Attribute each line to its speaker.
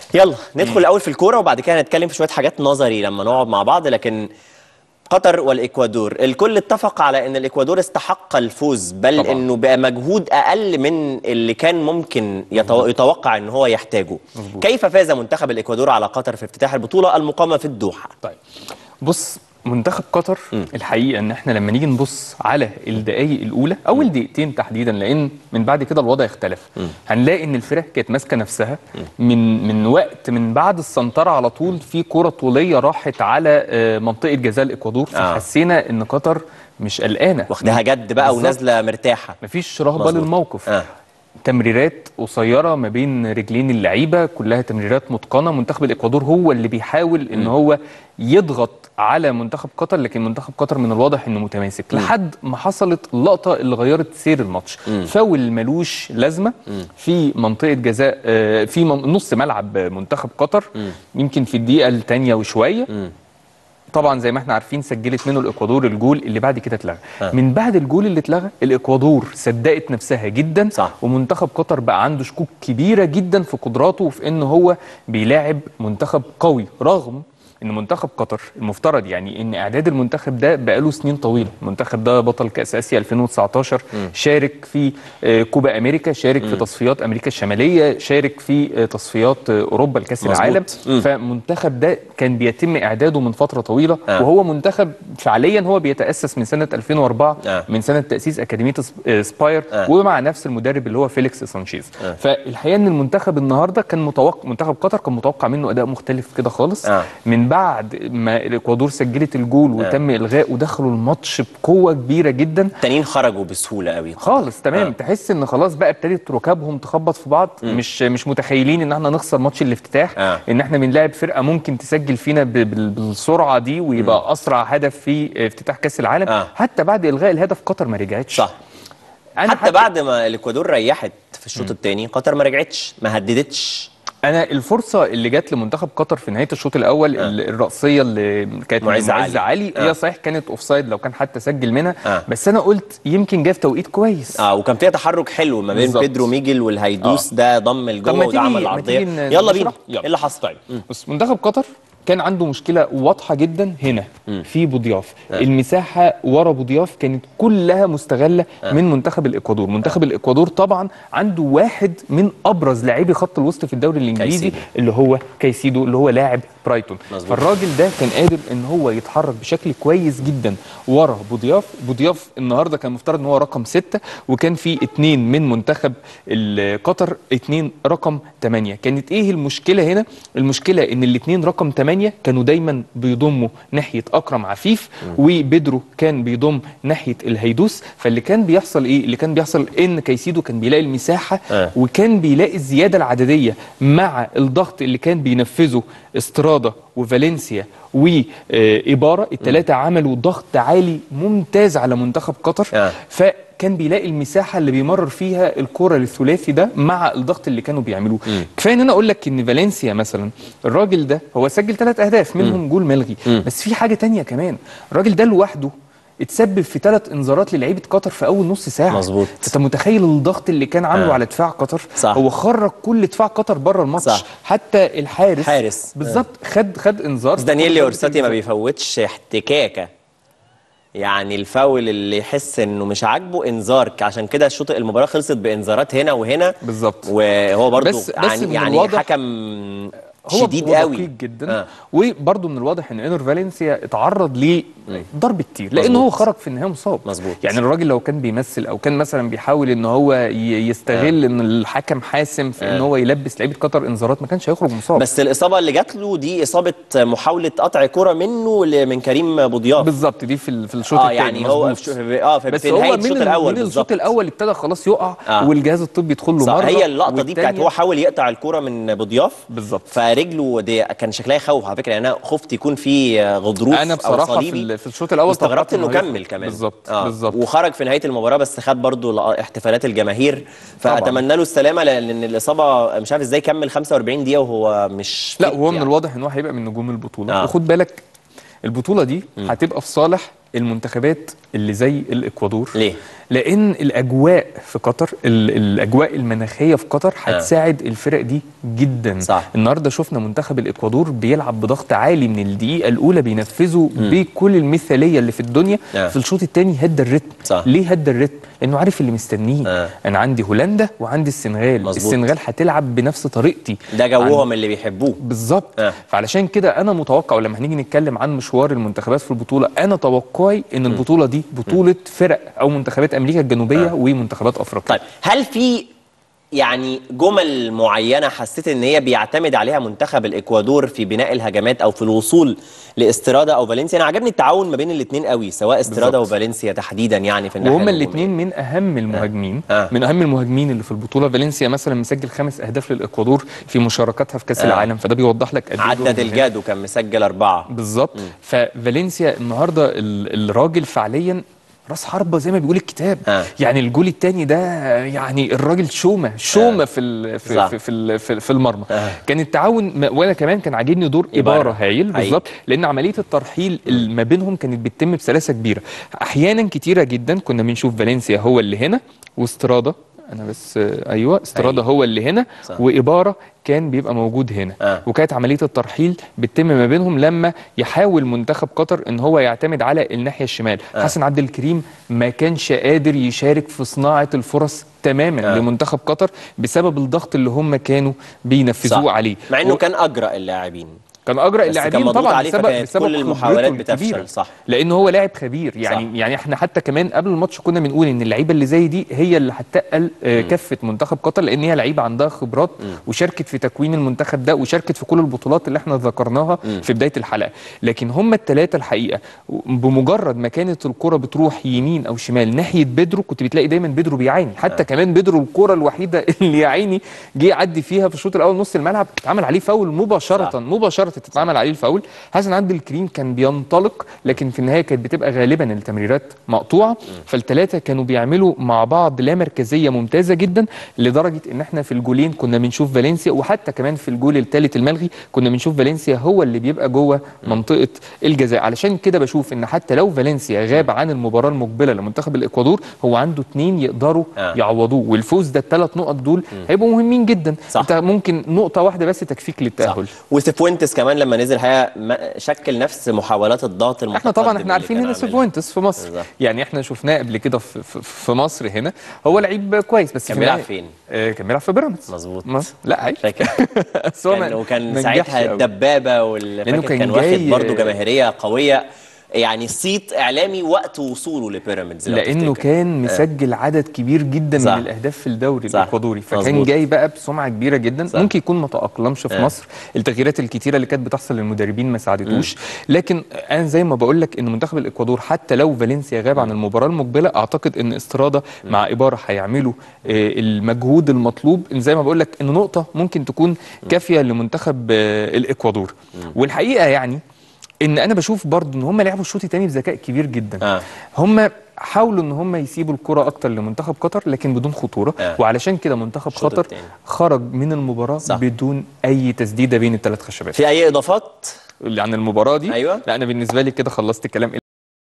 Speaker 1: يلا ندخل الاول في الكوره وبعد كده هنتكلم في شويه حاجات نظري لما نقعد مع بعض لكن قطر والاكوادور الكل اتفق على ان الاكوادور استحق الفوز بل
Speaker 2: طبعاً.
Speaker 1: انه بقى مجهود اقل من اللي كان ممكن يتو... يتوقع ان هو يحتاجه
Speaker 2: مظبوط.
Speaker 1: كيف فاز منتخب الاكوادور على قطر في افتتاح البطوله المقامه في الدوحه
Speaker 2: طيب بص منتخب قطر الحقيقه ان احنا لما نيجي نبص على الدقائق الاولى اول دقيقتين تحديدا لان من بعد كده الوضع اختلف هنلاقي ان الفرق كانت ماسكه نفسها من من وقت من بعد السنتره على طول في كره طوليه راحت على آه، منطقه جزاء الاكوادور
Speaker 1: آه.
Speaker 2: فحسينا ان قطر مش قلقانه
Speaker 1: واخدها جد بقى
Speaker 2: بالظبط.
Speaker 1: ونازله مرتاحه
Speaker 2: مفيش رهبه
Speaker 1: مظبوط.
Speaker 2: للموقف
Speaker 1: آه.
Speaker 2: تمريرات قصيره ما بين رجلين اللعيبه كلها تمريرات متقنه منتخب الاكوادور هو اللي بيحاول ان هو يضغط على منتخب قطر لكن منتخب قطر من الواضح انه متماسك لحد ما حصلت اللقطه اللي غيرت سير الماتش فاول ملوش لازمه في منطقه جزاء آه، في من- نص ملعب منتخب قطر يمكن في الدقيقه الثانيه وشويه طبعا زي ما احنا عارفين سجلت منه الاكوادور الجول اللي بعد كده اتلغى
Speaker 1: آه.
Speaker 2: من بعد الجول اللي اتلغى الاكوادور صدقت نفسها جدا
Speaker 1: صح.
Speaker 2: ومنتخب قطر بقى عنده شكوك كبيره جدا في قدراته وفي ان هو بيلاعب منتخب قوي رغم ان منتخب قطر المفترض يعني ان اعداد المنتخب ده بقاله سنين طويله المنتخب ده بطل كاس اسيا 2019 شارك في آه، كوبا امريكا شارك في تصفيات امريكا الشماليه شارك في آه، تصفيات آه، اوروبا لكاس
Speaker 1: مظبوط.
Speaker 2: العالم
Speaker 1: مم.
Speaker 2: فمنتخب ده كان بيتم اعداده من فتره طويله
Speaker 1: آه.
Speaker 2: وهو منتخب فعليا هو بيتاسس من سنه 2004
Speaker 1: آه.
Speaker 2: من سنه تاسيس اكاديميه سب- آه، سباير
Speaker 1: آه.
Speaker 2: ومع نفس المدرب اللي هو فيليكس سانشيز
Speaker 1: آه.
Speaker 2: فالحقيقه ان المنتخب النهارده كان متوقع منتخب قطر كان متوقع منه اداء مختلف كده خالص
Speaker 1: آه.
Speaker 2: من بعد ما الاكوادور سجلت الجول وتم الغاء ودخلوا الماتش بقوه كبيره جدا
Speaker 1: التانيين خرجوا بسهوله قوي
Speaker 2: خالص تمام
Speaker 1: آه.
Speaker 2: آه. تحس ان خلاص بقى ابتدت ركابهم تخبط في بعض مش مش متخيلين ان احنا نخسر ماتش الافتتاح
Speaker 1: آه.
Speaker 2: ان احنا بنلاعب فرقه ممكن تسجل فينا ب- بال- بالسرعه دي ويبقى اسرع هدف في افتتاح كاس العالم
Speaker 1: آه.
Speaker 2: حتى بعد الغاء الهدف قطر ما رجعتش
Speaker 1: صح
Speaker 2: انا
Speaker 1: حتى بعد ما الاكوادور ريحت في الشوط الثاني قطر ما رجعتش ما هددتش
Speaker 2: انا الفرصه اللي جت لمنتخب قطر في نهايه الشوط الاول
Speaker 1: آه.
Speaker 2: آه. الراسيه اللي كانت
Speaker 1: معز
Speaker 2: من معز
Speaker 1: علي.
Speaker 2: علي
Speaker 1: آه.
Speaker 2: هي صحيح كانت اوفسايد لو كان حتى سجل منها
Speaker 1: آه.
Speaker 2: بس انا قلت يمكن جه في توقيت كويس
Speaker 1: اه وكان فيها تحرك حلو ما بين
Speaker 2: بالظبط.
Speaker 1: بيدرو ميجل والهيدوس ده ضم
Speaker 2: طب
Speaker 1: لجوه
Speaker 2: ما
Speaker 1: وده
Speaker 2: تيجي-
Speaker 1: عمل
Speaker 2: ما
Speaker 1: العرضيه
Speaker 2: تيجي ن-
Speaker 1: يلا بينا
Speaker 2: نشرح؟
Speaker 1: ايه
Speaker 2: يلا.
Speaker 1: اللي حصل
Speaker 2: طيب بص منتخب قطر كان عنده مشكله واضحه جدا هنا في بوضياف المساحه ورا بوضياف كانت كلها مستغله من منتخب الاكوادور منتخب الاكوادور طبعا عنده واحد من ابرز لاعبي خط الوسط في الدوري الانجليزي
Speaker 1: كايسيدو.
Speaker 2: اللي هو كايسيدو اللي هو لاعب برايتون
Speaker 1: مظبوط.
Speaker 2: فالراجل ده كان قادر ان هو يتحرك بشكل كويس جدا ورا بوضياف بوضياف النهارده كان مفترض ان هو رقم ستة وكان في اتنين من منتخب ال- قطر اتنين رقم تمانية كانت ايه المشكله هنا المشكله ان الاتنين رقم تمانية كانوا دايما بيضموا ناحيه اكرم عفيف وبيدرو كان بيضم ناحيه الهيدوس فاللي كان بيحصل ايه اللي كان بيحصل ان كايسيدو كان بيلاقي المساحه
Speaker 1: آه.
Speaker 2: وكان بيلاقي الزياده العدديه مع الضغط اللي كان بينفذه استرادا وفالنسيا وايبارا الثلاثه عملوا ضغط عالي ممتاز على منتخب قطر
Speaker 1: آه.
Speaker 2: فكان بيلاقي المساحه اللي بيمرر فيها الكره للثلاثي ده مع الضغط اللي كانوا بيعملوه كفايه ان انا اقول لك ان فالنسيا مثلا الراجل ده هو سجل ثلاث اهداف منهم جول ملغي بس في حاجه تانية كمان الراجل ده لوحده اتسبب في ثلاث انذارات للعيبه قطر في اول نص ساعه
Speaker 1: مظبوط.
Speaker 2: انت متخيل الضغط اللي كان عامله
Speaker 1: آه.
Speaker 2: على دفاع قطر
Speaker 1: صح.
Speaker 2: هو خرج كل دفاع قطر بره الماتش
Speaker 1: صح.
Speaker 2: حتى الحارس
Speaker 1: حارس.
Speaker 2: بالظبط خد خد انذار
Speaker 1: بس دانييلي اورساتي ما بيفوتش احتكاكه يعني الفاول اللي يحس انه مش عاجبه انذار عشان كده الشوط المباراه خلصت بانذارات هنا وهنا
Speaker 2: بالظبط.
Speaker 1: وهو برضو
Speaker 2: بس- بس
Speaker 1: يعني,
Speaker 2: من
Speaker 1: يعني
Speaker 2: الواضح-
Speaker 1: حكم
Speaker 2: هو
Speaker 1: شديد
Speaker 2: هو
Speaker 1: قوي
Speaker 2: دقيق جدا
Speaker 1: آه.
Speaker 2: آه. وبرده من الواضح ان انر فالنسيا اتعرض لضرب كتير لان
Speaker 1: مظبوط.
Speaker 2: هو خرج في النهايه مصاب
Speaker 1: مظبوط.
Speaker 2: يعني الراجل لو كان بيمثل او كان مثلا بيحاول ان هو ي- يستغل ان الحكم حاسم في ان هو يلبس لعيبه قطر انذارات ما كانش هيخرج مصاب
Speaker 1: بس الاصابه اللي جات له دي اصابه محاوله قطع كره منه ل- من كريم بوضياف
Speaker 2: بالظبط دي في ال- في الشوط
Speaker 1: اه
Speaker 2: الثاني
Speaker 1: يعني هو في شو- اه في,
Speaker 2: بس
Speaker 1: في
Speaker 2: هو
Speaker 1: نهايه
Speaker 2: من
Speaker 1: الشوط
Speaker 2: ال-
Speaker 1: الاول
Speaker 2: من الشوط
Speaker 1: بالظبط
Speaker 2: الاول ابتدى خلاص يقع
Speaker 1: آه.
Speaker 2: والجهاز الطبي يدخل له
Speaker 1: صح
Speaker 2: مره
Speaker 1: هي اللقطه دي بتاعت
Speaker 2: والتانية-
Speaker 1: هو حاول يقطع الكره من بوضياف
Speaker 2: بالظبط.
Speaker 1: فرجله دي كان شكلها يخوف على فكره يعني انا خفت يكون في غضروف
Speaker 2: انا
Speaker 1: او
Speaker 2: بصراحه في,
Speaker 1: صليبي
Speaker 2: ال- في الشوط الاول
Speaker 1: واستغربت
Speaker 2: توقعت
Speaker 1: انه
Speaker 2: هيخرج.
Speaker 1: كمل كمان
Speaker 2: بالظبط
Speaker 1: آه.
Speaker 2: بالظبط
Speaker 1: وخرج في نهايه المباراه بس خد برضو لق- احتفالات الجماهير فاتمنى له السلامه لان الاصابه مش عارف ازاي كمل 45 دقيقه وهو مش
Speaker 2: لا
Speaker 1: fit
Speaker 2: وهو من
Speaker 1: يعني.
Speaker 2: الواضح ان هو هيبقى من نجوم البطوله
Speaker 1: آه.
Speaker 2: وخد بالك البطوله دي هتبقى في صالح المنتخبات اللي زي الاكوادور
Speaker 1: ليه؟
Speaker 2: لان الاجواء في قطر ال- الاجواء المناخيه في قطر هتساعد الفرق دي جدا
Speaker 1: صح.
Speaker 2: النهارده شفنا منتخب الاكوادور بيلعب بضغط عالي من الدقيقه الاولى بينفذوا بكل المثاليه اللي في الدنيا
Speaker 1: آه.
Speaker 2: في الشوط الثاني هدى الريتم
Speaker 1: صح.
Speaker 2: ليه هدى الريتم لانه عارف اللي مستنيه
Speaker 1: آه.
Speaker 2: انا عندي هولندا وعندي السنغال
Speaker 1: مظبوط.
Speaker 2: السنغال هتلعب بنفس طريقتي
Speaker 1: ده جوهم اللي بيحبوه
Speaker 2: بالظبط
Speaker 1: آه.
Speaker 2: فعلشان كده انا متوقع ولما هنيجي نتكلم عن مشوار المنتخبات في البطوله انا توقعي ان البطوله دي بطوله فرق او منتخبات امريكا الجنوبيه
Speaker 1: آه.
Speaker 2: ومنتخبات افريقيا
Speaker 1: طيب هل في يعني جمل معينة حسيت ان هي بيعتمد عليها منتخب الاكوادور في بناء الهجمات او في الوصول لاسترادا او فالنسيا انا عجبني التعاون ما بين الاثنين قوي سواء استرادا
Speaker 2: بالظبط.
Speaker 1: وفالنسيا تحديدا يعني في الناحية
Speaker 2: وهما
Speaker 1: الهجومية.
Speaker 2: الاثنين من اهم المهاجمين
Speaker 1: آه.
Speaker 2: من اهم المهاجمين اللي في البطوله فالنسيا مثلا مسجل خمس اهداف للاكوادور في مشاركاتها في كاس
Speaker 1: آه.
Speaker 2: العالم فده بيوضح لك قد إيه
Speaker 1: عدت
Speaker 2: دورهم مهم.
Speaker 1: الجادو كان مسجل أربعة
Speaker 2: بالظبط ففالنسيا النهارده ال- الراجل فعليا راس حربه زي ما بيقول الكتاب
Speaker 1: آه.
Speaker 2: يعني الجول الثاني ده يعني الراجل شومه شومه في ال في,
Speaker 1: صح.
Speaker 2: في, في, ال- في, في المرمى
Speaker 1: آه.
Speaker 2: كان التعاون م- وانا كمان كان عاجبني دور
Speaker 1: إبارة.
Speaker 2: اباره هايل
Speaker 1: هايل.
Speaker 2: بالظبط لان عمليه الترحيل ال- ما بينهم كانت بتتم بسلاسه كبيره احيانا كتيره جدا كنا بنشوف فالنسيا هو اللي هنا واسترادا انا بس آه، ايوه استرادا
Speaker 1: أيوة.
Speaker 2: هو اللي هنا
Speaker 1: صح.
Speaker 2: واباره كان بيبقى موجود هنا
Speaker 1: آه.
Speaker 2: وكانت عمليه الترحيل بتتم ما بينهم لما يحاول منتخب قطر ان هو يعتمد على الناحيه الشمال
Speaker 1: آه.
Speaker 2: حسن عبد الكريم ما كانش قادر يشارك في صناعه الفرص تماما
Speaker 1: آه.
Speaker 2: لمنتخب قطر بسبب الضغط اللي هم كانوا بينفذوه
Speaker 1: صح.
Speaker 2: عليه
Speaker 1: مع انه
Speaker 2: و-
Speaker 1: كان اجرأ اللاعبين
Speaker 2: كان اجرأ
Speaker 1: بس كان
Speaker 2: اللاعبين
Speaker 1: مضغوط
Speaker 2: طبعا
Speaker 1: عليه
Speaker 2: بسبب
Speaker 1: فكانت
Speaker 2: بسبب
Speaker 1: كل المحاولات
Speaker 2: خبرته
Speaker 1: بتفشل،
Speaker 2: الكبيرة.
Speaker 1: صح.
Speaker 2: لان هو لاعب خبير يعني
Speaker 1: صح.
Speaker 2: يعني احنا حتى كمان قبل الماتش كنا بنقول ان اللعيبه اللي زي دي هي اللي هتقل آه، كفه منتخب قطر لان هي لعيبه عندها خبرات وشاركت في تكوين المنتخب ده وشاركت في كل البطولات اللي احنا ذكرناها في بدايه الحلقه لكن هم الثلاثه الحقيقه بمجرد ما كانت الكره بتروح يمين او شمال ناحيه بيدرو كنت بتلاقي دايما بيدرو بيعاني حتى كمان بيدرو الكره الوحيده اللي يا عيني جه يعدي فيها في الشوط الاول نص الملعب اتعمل عليه فاول مباشره
Speaker 1: صح.
Speaker 2: مباشره تتعمل عليه الفاول حسن عبد الكريم كان بينطلق لكن في النهايه كانت بتبقى غالبا التمريرات مقطوعه فالثلاثه كانوا بيعملوا مع بعض لا مركزيه ممتازه جدا لدرجه ان احنا في الجولين كنا بنشوف فالنسيا وحتى كمان في الجول الثالث الملغي كنا بنشوف فالنسيا هو اللي بيبقى جوه منطقه الجزاء علشان كده بشوف ان حتى لو فالنسيا غاب عن المباراه المقبله لمنتخب الاكوادور هو عنده اثنين يقدروا
Speaker 1: آه.
Speaker 2: يعوضوه والفوز ده الثلاث نقط دول هيبقوا مهمين جدا
Speaker 1: صح.
Speaker 2: انت ممكن نقطه واحده بس تكفيك
Speaker 1: صح
Speaker 2: للتاهل
Speaker 1: وسيفوينتس كمان لما نزل الحقيقه ما- شكل نفس محاولات الضغط
Speaker 2: احنا
Speaker 1: المتقدم
Speaker 2: طبعا احنا
Speaker 1: اللي
Speaker 2: عارفين
Speaker 1: كان
Speaker 2: ان
Speaker 1: عاملها.
Speaker 2: سيفوينتس في مصر
Speaker 1: بالظبط.
Speaker 2: يعني احنا شفناه قبل كده في, في, في مصر هنا هو لعيب كويس بس
Speaker 1: كان
Speaker 2: في
Speaker 1: بيلعب
Speaker 2: النهاية-
Speaker 1: فين؟
Speaker 2: آه كان بيلعب في بيراميدز
Speaker 1: مظبوط.
Speaker 2: مصر. لا عادي
Speaker 1: فاكر
Speaker 2: بس هو
Speaker 1: كان
Speaker 2: ما-
Speaker 1: وكان
Speaker 2: ما
Speaker 1: ساعتها
Speaker 2: نجحش أوي.
Speaker 1: الدبابه واللي
Speaker 2: لأنه
Speaker 1: فاكر
Speaker 2: كان
Speaker 1: كان واخد
Speaker 2: جاي-
Speaker 1: برضه جماهيريه قويه يعني صيت اعلامي وقت وصوله لبيراميدز لو
Speaker 2: لانه
Speaker 1: تفتكر.
Speaker 2: كان مسجل عدد كبير جدا
Speaker 1: صح.
Speaker 2: من الاهداف في الدوري
Speaker 1: صح.
Speaker 2: الاكوادوري فكان
Speaker 1: مظبوط.
Speaker 2: جاي بقى بسمعه كبيره جدا
Speaker 1: صح.
Speaker 2: ممكن يكون ما تاقلمش في
Speaker 1: آه.
Speaker 2: مصر التغييرات الكتيره اللي كانت بتحصل للمدربين ما ساعدتوش لكن انا زي ما بقول لك ان منتخب الاكوادور حتى لو فالنسيا غاب عن المباراه المقبله اعتقد ان استرادا مع اباره هيعملوا آه، المجهود المطلوب إن زي ما بقول لك ان نقطه ممكن تكون كافيه لمنتخب آه، الاكوادور والحقيقه يعني ان انا بشوف برضو ان هم لعبوا الشوط الثاني بذكاء كبير جدا
Speaker 1: آه.
Speaker 2: هم حاولوا ان هم يسيبوا الكره اكتر لمنتخب قطر لكن بدون خطوره
Speaker 1: آه.
Speaker 2: وعلشان كده منتخب
Speaker 1: الشوط
Speaker 2: قطر
Speaker 1: التاني.
Speaker 2: خرج من المباراه
Speaker 1: صح.
Speaker 2: بدون اي تسديده بين الثلاث خشبات
Speaker 1: في اي اضافات
Speaker 2: عن المباراه دي
Speaker 1: أيوة.
Speaker 2: لا انا بالنسبه لي كده خلصت الكلام